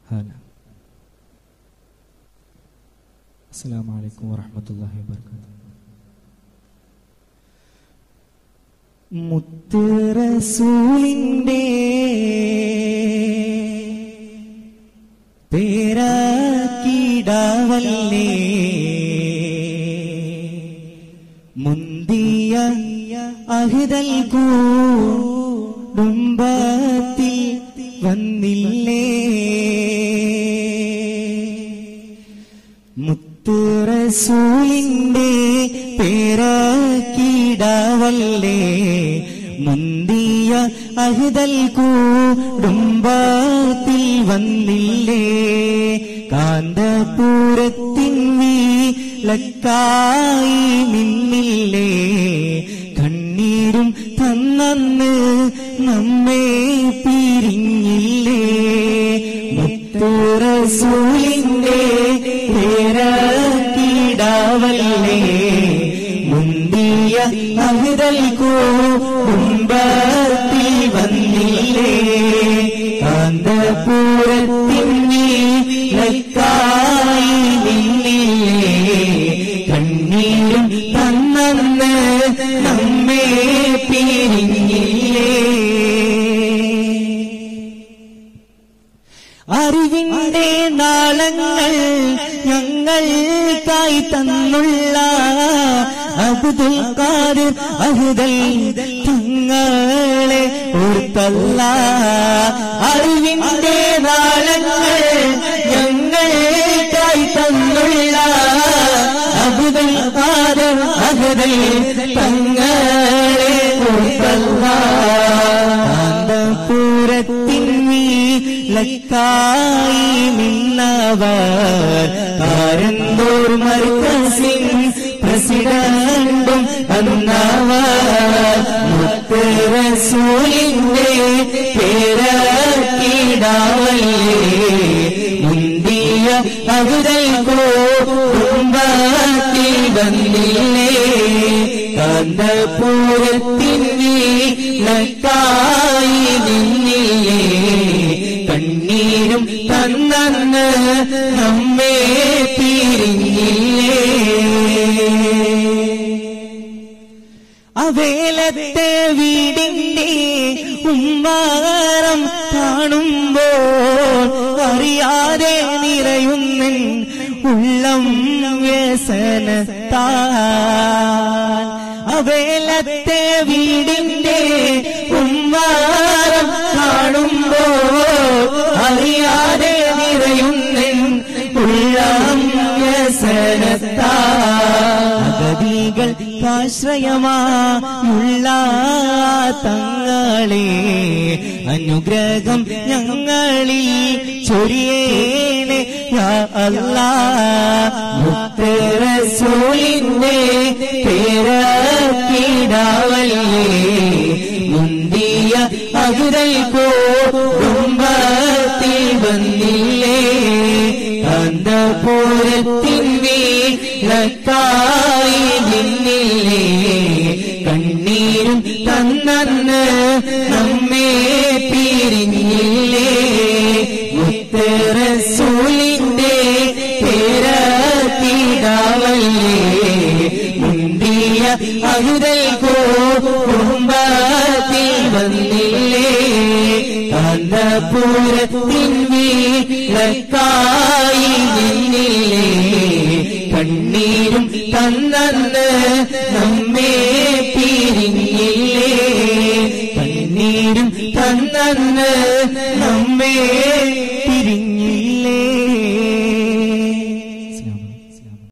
هلا السلام عليكم ورحمة الله وبركاته മുത്ത് റസൂലിന്റെ പേരാക്കിടാവല്ലേ മുന്തിയ അഹിതൽ കുടുംബത്തിൽ വന്നില്ലേ മുത്ത് റസൂലിന്റെ പേരാക്കിടാവല്ലേ മുന്തിയ അഹിതൽ കുടുംബത്തിൽ വന്നില്ലേ കാന്തപൂരത്തിൻ വീലക്കായി നിന്നില്ലേ കണ്ണീരും തന്നന്ന് നമ്മെ പിരിഞ്ഞില്ലേ മുത്തുറസൂലിന്റെ പേരാക്കിടാവല്ലേ മുന്തിയ അഹിതൽ കുടുംബത്തിൽ വന്നില്ലേ കാന്തപൂരത്തിൻ നീലക്കായി നിന്നില്ലേ കണ്ണീരും തന്നന്ന് നമ്മെ പിരിഞ്ഞില്ലേ അറിവിന്റെ നാളങ്ങൾ ഞങ്ങൾക്കായി തന്നുള്ള അബ്ദുൽ ഖാദിർ അഹ്ദൽ തങ്ങളെ ഓർത്തല്ല അറിവിന്റെ നാളങ്ങൾ ഞങ്ങൾക്കായി തന്നുള്ള അബ്ദുൽ ഖാദിർ അഹ്ദൽ തങ്ങളെ ഓർത്തല്ല കാന്തപൂരത്തിൻ ലക്കായി നിന്നവർ കാരന്തൂർ മർക്കസിൻ പ്രസിഡന്റും അന്നവർ മുത്ത് റസൂലിന്റെ പേരാക്കിടാവല്ലേ മുന്തിയ അകുതൽ കുടുംബത്തിൽ വന്നില്ലേ കാന്തപൂരത്തിൻ ലക്കായി നിന്നില്ലേ കണ്ണീരും തന്നന്ന് നമ്മെ പിരിഞ്ഞില്ലേ അവേലത്തെ വീടിന്റെ ഉമ്മാരം കാണുമ്പോൾ അറിയാതെ നിറയുന്നൻ ഉള്ളം വ്യസനത്താൽ അവേലത്തെ വീടിന്റെ ഉമ്മാരം കാണുമ്പോൾ അറിയാതെ നിറയുന്നൻ ഉള്ളം വ്യസനത്താകതികൾ ആശ്രയമായുള്ള തങ്ങളെ അനുഗ്രഹം ഞങ്ങളിൽ ചൊരിയേണേ യാ അല്ലാ മുത്തറസൂലിന്റെ പേരാക്കിടാവല്ലേ മുന്തിയ അകുതൽ കുടുംബത്തിൽ വന്നില്ലേ കാന്തപൂരത്തിൻ വീലക്കായി നിന്നില്ലേ കണ്ണീരും തന്നന്ന് നമ്മെ പിരിഞ്ഞില്ലേ മുത്തറസൂലിന്റെ പേരാക്കിടാവല്ലേ മുന്തിയ അകുതൽ കുടുംബത്തിൽ വന്നില്ലേ കാന്തപൂരത്തിൻ വീലക്കായി നിന്നില്ലേ കണ്ണീരും തന്നന്ന് നമ്മെ പിരിഞ്ഞില്ലേ കണ്ണീരും തന്നന്ന് നമ്മെ പിരിഞ്ഞില്ലേ